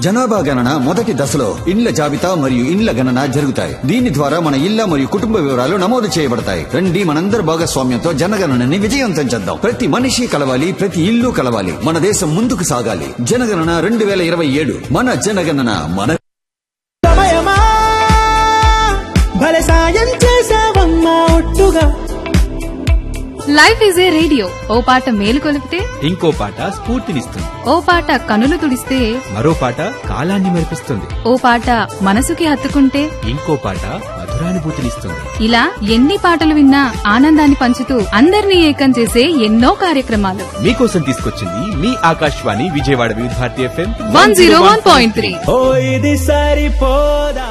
జనాభా గణన మొదటి దశలో ఇండ్ల జాబితా మరియు ఇండ్ల గణన జరుగుతాయి దీని ద్వారా మన ఇళ్ల మరియు కుటుంబ వివరాలు నమోదు చేయబడతాయి రండి మనందరి భాగస్వామ్యంతో జనగణనని విజయవంతం చేద్దాం ప్రతి మనిషి కలవాలి ప్రతి ఇల్లు కలవాలి మన దేశం ముందుకు సాగాలి జనగణన రెండు వేల ఇరవై ఏడు మన జనగణన మన సమయమా భలే సాయం చేసావమ్మా ఒట్టుగా లైఫ్ ఈజ్ ఏ రేడియో ఓ పాట మేలు కొలిపితే ఇంకో పాట స్ఫూర్తినిస్తుంది ఓ పాట కనులు తుడిస్తే మరో పాట కాలాన్ని మెరిపిస్తుంది ఓ పాట మనసుకి హత్తుకుంటే ఇంకో పాట మధురానుభూతినిస్తుంది ఇలా ఎన్ని పాటలు విన్నా ఆనందాన్ని పంచుతూ అందరినీ ఏకం చేసే ఎన్నో కార్యక్రమాలు మీకోసం తీసుకొచ్చింది మీ Akashvani Vijayawada Vividh Bharati FM one zero one point three ఓ ఇది సరిపోదా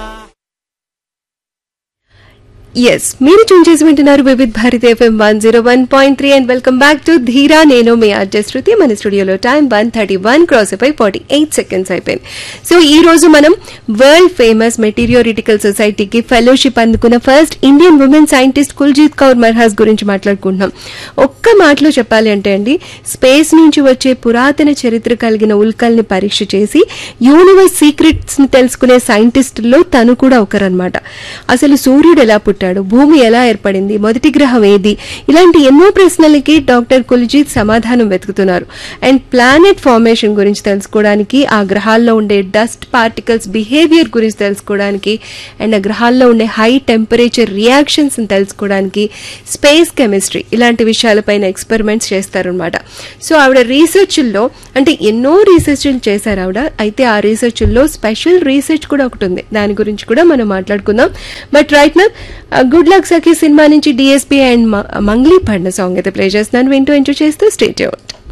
ఎస్ మీరు చూన్ చేసి వింటున్నారు Vividh Bharati FM one zero one point three and welcome back to Dheera నేను మీ ఆర్జే శృతి మన స్టూడియోలో time one thirty one cross అయిపోయి ఫార్టీ ఎయిట్ సెకండ్స్ అయిపోయింది సో ఈ రోజు మనం వరల్డ్ ఫేమస్ మెటీరియోరిటికల్ సొసైటీకి ఫెలోషిప్ అందుకున్న first Indian women scientist Kuljeet Kaur Marhas గురించి మాట్లాడుకుంటున్నాం ఒక్క మాటలో చెప్పాలి అంటే అండి స్పేస్ నుంచి వచ్చే పురాతన చరిత్ర కలిగిన ఉల్కల్ని పరీక్ష చేసి యూనివర్స్ సీక్రెట్స్ ని తెలుసుకునే సైంటిస్టుల్లో తను కూడా ఒకరనమాట అసలు సూర్యుడు ఎలా పుట్టాడు భూమి ఎలా ఏర్పడింది మొదటి గ్రహం ఏది ఇలాంటి ఎన్నో ప్రశ్నలకి డాక్టర్ కుల్జీత్ సమాధానం వెతుకుతున్నారు అండ్ ప్లానెట్ ఫార్మేషన్ గురించి తెలుసుకోవడానికి ఆ గ్రహాల్లో ఉండే డస్ట్ పార్టికల్స్ బిహేవియర్ గురించి తెలుసుకోవడానికి అండ్ ఆ గ్రహాల్లో ఉండే హై టెంపరేచర్ రియాక్షన్స్ తెలుసుకోవడానికి స్పేస్ కెమిస్ట్రీ ఇలాంటి విషయాలపైన ఎక్స్పెరిమెంట్స్ చేస్తారనమాట సో ఆవిడ రీసెర్చ్ల్లో అంటే ఎన్నో రీసెర్చ్లు చేశారు ఆవిడ అయితే ఆ రీసెర్చ్ల్లో స్పెషల్ రీసెర్చ్ కూడా ఒకటి ఉంది దాని గురించి కూడా మనం మాట్లాడుకుందాం బట్ రైట్ నా గుడ్ లక్ సఖీ సినిమా నుంచి డిఎస్పీ అండ్ మంగ్లీ పడిన సాంగ్ అయితే ప్లే చేస్తున్నాను వింటూ ఎంజాయ్ చేస్తూ స్టేట్ అవుట్